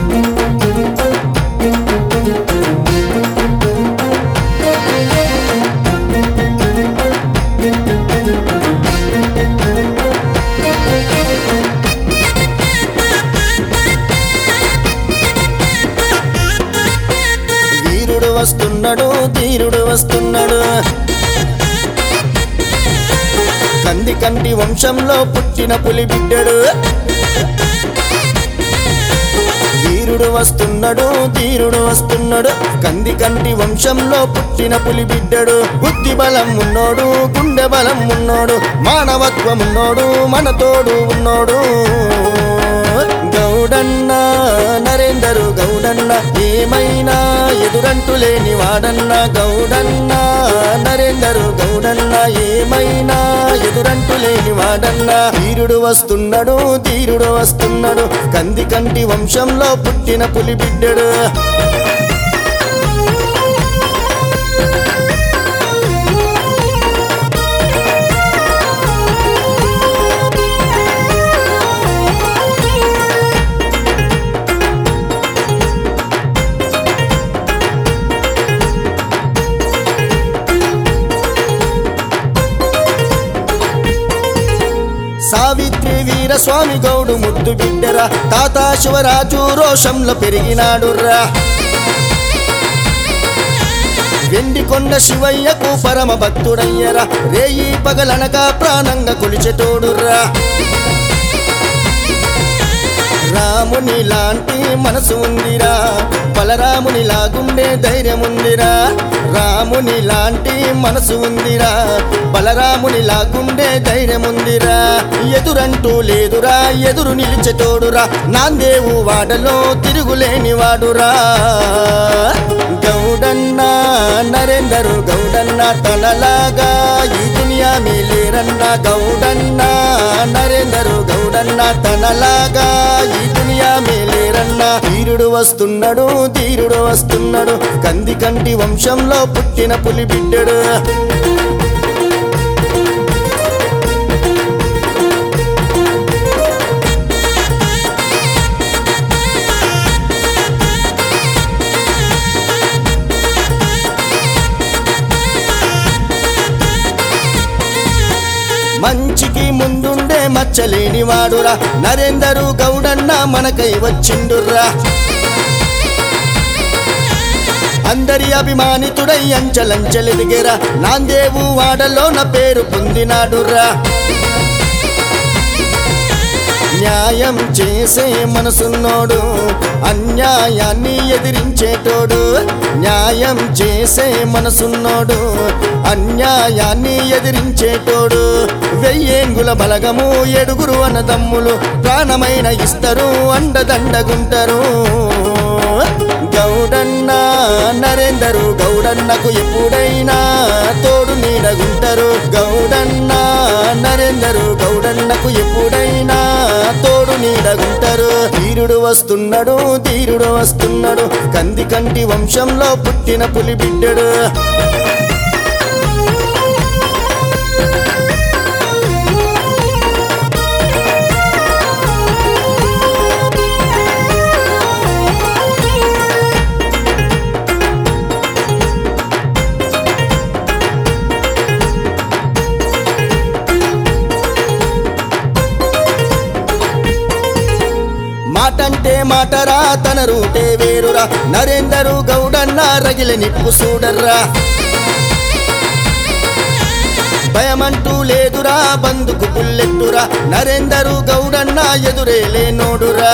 వీరుడు వస్తున్నాడు ధీరుడు వస్తున్నాడు కంది కంటి వంశంలో పుట్టిన పులి బిడ్డడు వీరుడు వస్తున్నాడు ధీరుడు వస్తున్నాడు కంది కంటి వంశంలో పుట్టిన పులి బిడ్డడు బుద్ధి బలం ఉన్నోడు గుండె బలం ఉన్నోడు మానవత్వం ఉన్నోడు మన తోడు ఉన్నోడు గౌడన్న నరేందరు గౌడన్న ఏమైనా ఎదురంటూ లేని వాడన్న గౌడన్న నరేందరు గౌడన్న ఏమైనా ఎదురంటూ లేని వాడన్న వీరుడు వస్తున్నాడు ధీరుడు వస్తున్నాడు కంది కంటి వంశంలో పుట్టిన పులి బిడ్డడు సావిత్రి వీరస్వామి గౌడు ముద్దు బిడ్డరా తాత శివరాజు రోషంలో పెరిగినాడుర్రా వెండి కొండ శివయ్యకు పరమ భక్తుడయ్యరా రేయి పగలనగా ప్రాణంగా కొలిచెతోడుర్రా రాముని లాంటి మనసు ఉందిరా బలరాముని లాగుండే ధైర్యం ఉందిరా రాముని లాంటి మనసు ఉందిరా బలరాముని లాగుండే ధైర్యం ఉందిరా ఎదురంటూ లేదురా ఎదురు నిలిచెతోడురా నాందేవు వాడలో తిరుగులేని వాడురా గౌడన్న నరేందరు గౌడన్న తనలాగా ఈ దునియా మేలేరన్న గౌడన్న నరేందరు గౌడన్న తనలాగా ఈ దునియా మేలేరన్న వీరుడు వస్తున్నాడు ధీరుడు వస్తున్నాడు కంది కంటి వంశంలో పుట్టిన పులి బిడ్డడు మంచికి ముందుండే మచ్చలేని వాడురా నరేందరు గౌడన్న మనకై వచ్చిండుర్రా అందరి అభిమానితుడై అంచలంచలెదిగేరా నాందేవు వాడలో నా పేరు పొందినాడురా న్యాయం చేసే మనసున్నోడు అన్యాయాన్ని ఎదిరించేటోడు న్యాయం చేసే మనసున్నోడు అన్యాయాన్ని ఎదిరించేటోడు వెయ్యేంగుల బలగము ఏడుగురు అన్నదమ్ములు ప్రాణమైన ఇస్తారు అండదండగుంటారు గౌడన్న నరేందరు గౌడన్నకు ఎప్పుడైనా తోడు నీడగుంటారు గౌడన్న నరేందరు గౌడన్నకు ఎప్పుడైనా తోడు నీడగుంటారు ధీరుడు వస్తున్నాడు ధీరుడు వస్తున్నాడు కంది కంటి వంశంలో పుట్టిన పులి బిడ్డడు మాటంటే మాటరా తన రూటే వేరురా నరేందరు గౌడన్న రగిల నిప్పు చూడర్రా భయమంటూ లేదురా బందుకు పుల్లెట్టురా నరేందరు గౌడన్న ఎదురే లేనోడురా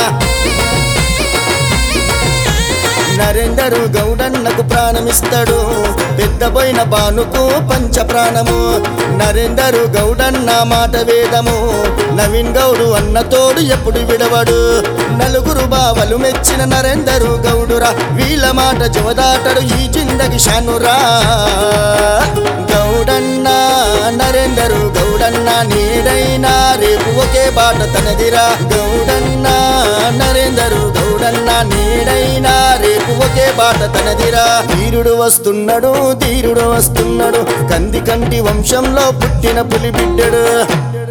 నరేందరు గౌడన్నకు ప్రాణమిస్తాడు పెద్దపోయిన బానుకు పంచ ప్రాణము నరేందరు గౌడన్న మాట వేదము నవీన్ గౌడు అన్న తోడు ఎప్పుడు విడవడు నలుగురు బావలు మెచ్చిన నరేందరు గౌడురా వీళ్ళ మాట జవదాటడు ఈ జిందగి షానురా గౌడన్న నరేందరు గౌడన్న నీడైనా రేపు ఒకే బాట తనదిరా గౌడన్న నరేందరు గౌడన్న నీడైనా రేపు ఒకే బాట తనదిరా ధీరుడు వస్తున్నాడు ధీరుడు వస్తున్నాడు కంది కంటి వంశంలో పుట్టిన పులి బిడ్డడు